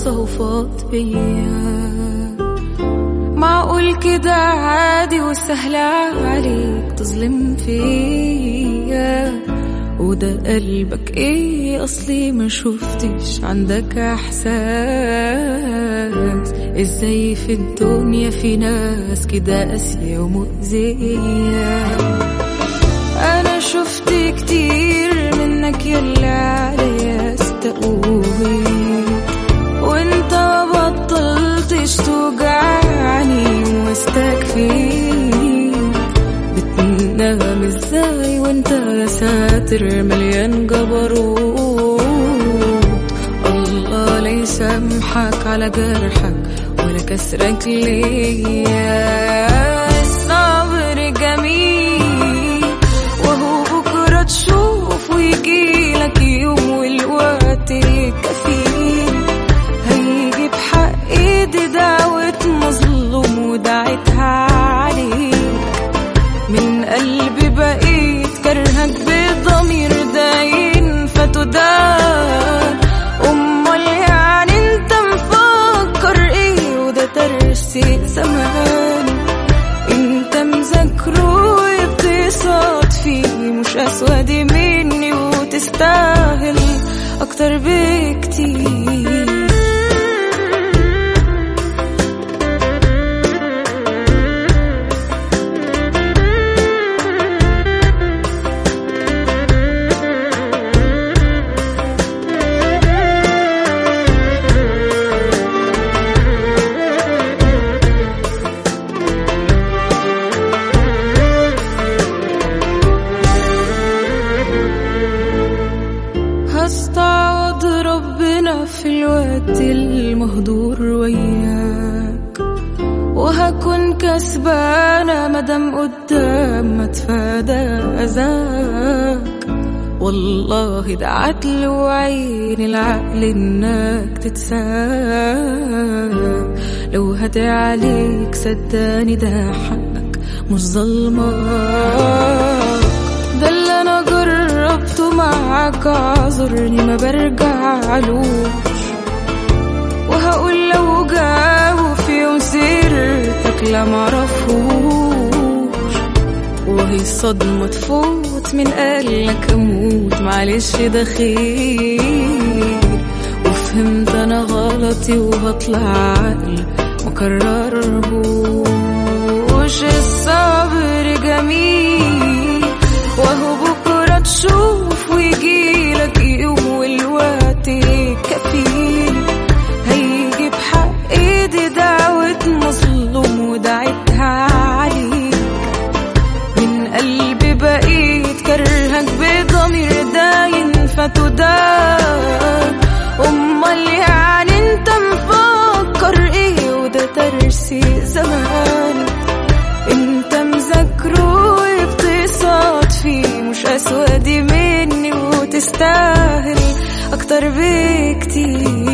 غلطة وفاض بيا معقول كده عادي وسهل عليك تظلم فيا وده قلبك ايه اصلي ما شفتش عندك احساس ازاي في الدنيا في ناس كده قاسية ومؤذية انا شفت كتير منك يلا عليا استقوي وانت ما بطلتش توجعني واستكفي بتنام ازاي وانت يا ساتر مليان جبروت الله لا يسامحك على جرحك ولا كسرك ليا الصبر جميل وهو بكرة تشوف ويجيلك يوم والوقت كفيل هيجي بحق ايدي دعوة مظلوم ودعتها عليك من قلبي بقيت كرهك بضمير داين فتدار امال يعني انت مفكر ايه وده ترسي زمان انت مذاكره وبتصاد فيه مش اسود مني وتستاهل اكتر بكتير هستعوض ربنا في الوقت المهدور وياك وهكون كسبانة مدام قدام ما تفادى أذاك والله دعت له وعين العقل انك تتساك لو هدي عليك صدقني ده حقك مش ظلمك ده اللي انا جربته معاك اعذرني ما برجعلوش وهقول لو جاوا في يوم سيرتك لا معرفوش وهي صدمة تفوت من قالك اموت معلش ده خير وفهمت انا غلطي وهطلع عقل مكررهوش الصبر جميل وهو بكرة تشوف ويجيلك يوم والوقت كفيل هيجي بحق ايدي دعوة مظلوم ودعتها عليك من قلبي بقيت كرهك بضمير داين فتدار امال يعني انت مفكر ايه وده ترسي زمان انت مذاكره وبتصاد فيه مش اسود مني وتستاهل اكتر بكتير